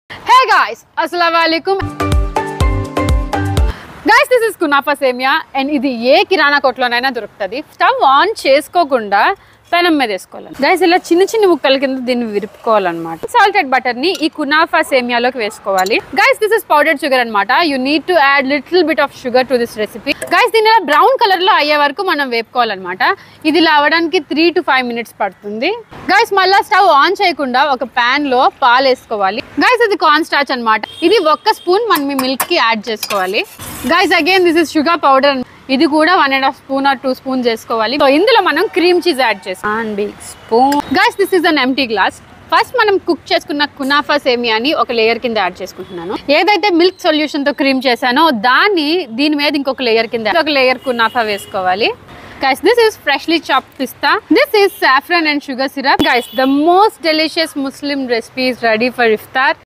హే guys అస్సలం వాలేకుమ్ guys this is కునాఫా సేమియా అండ్ ఇది ఏ కిరాణా కొట్లోనైనా దొరుకుతుంది స్టవ్ ఆన్ చేసుకోకుండా పెనం మీద వేసుకోవాలి గైస్ ఇలా చిన్న చిన్న ముక్కల కింద దీన్ని విరుపుకోవాలన్నమాట సాల్టెడ్ బటర్ ని ఈ కునాఫా సేమియాలోకి వేసుకోవాలి guys this is powdered sugar అనమాట you need to add little bit of sugar to this recipe guys దీని ఇలా బ్రౌన్ కలర్ లో అయ్యే వరకు మనం వేపుకోవాలన్నమాట ఇది ఇలా అవ్వడానికి త్రీ టు ఫైవ్ మినిట్స్ పడుతుంది గైస్ మళ్ళీ స్టవ్ ఆన్ చేయకుండా ఒక పాన్ లో పాలు వేసుకోవాలి గైస్ ఇది కార్న్ స్టార్చ్ అనమాట ఇది ఒక్క స్పూన్ మనం ఈ మిల్క్ కి యాడ్ చేసుకోవాలి guys again this is sugar powder ఇది కూడా one and half spoon or two spoon చేసుకోవాలి సో ఇందులో మనం క్రీమ్ చీజ్ యాడ్ చేస్తాం big spoon guys this is an empty glass first మనం కుక్ చేసుకున్న కునాఫా సేమియాని ఒక లేయర్ కింద యాడ్ చేసుకుంటున్నాను ఏదైతే మిల్క్ సొల్యూషన్ తో క్రీమ్ చేశానో దాన్ని దీని మీద ఇంకొక లేయర్ కింద ఒక లేయర్ కునాఫా వేసుకోవాలి Guys, this is freshly chopped pista. This is saffron and sugar syrup. Guys, the most delicious Muslim recipe is ready for iftar.